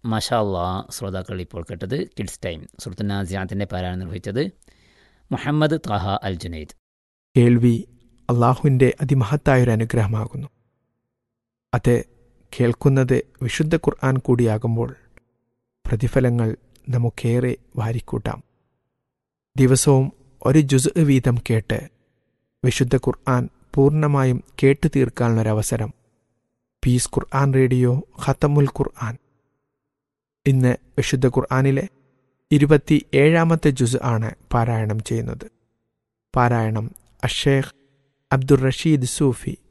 മഷാ അള്ളാ ശ്രോതാക്കൾ ഇപ്പോൾ കേട്ടത് കിഡ്സ് ടൈം സുൽത്തനാസിയാത്തിൻ്റെ പാരായണം നിർവഹിച്ചത് മുഹമ്മദ് താഹ അൽ ജുനൈദ് കേൾവി അള്ളാഹുവിൻ്റെ അതിമഹത്തായൊരു അനുഗ്രഹമാകുന്നു അത് കേൾക്കുന്നത് വിശുദ്ധ ഖുർആൻ കൂടിയാകുമ്പോൾ പ്രതിഫലങ്ങൾ നമുക്കേറെ വാരിക്കൂട്ടാം ദിവസവും ഒരു ജുസ് വീതം കേട്ട് വിശുദ്ധ ഖുർആൻ പൂർണ്ണമായും കേട്ടു തീർക്കാനുള്ളൊരവസരം പീസ് ഖുർആൻ റേഡിയോ ഖത്തമുൽ ഖുർആൻ ഇന്ന് വിശുദ്ധ ഖുർആനിലെ ഇരുപത്തി ഏഴാമത്തെ ജുസ് ആണ് പാരായണം ചെയ്യുന്നത് പാരായണം അഷേഖ് അബ്ദുർ റഷീദ് സൂഫി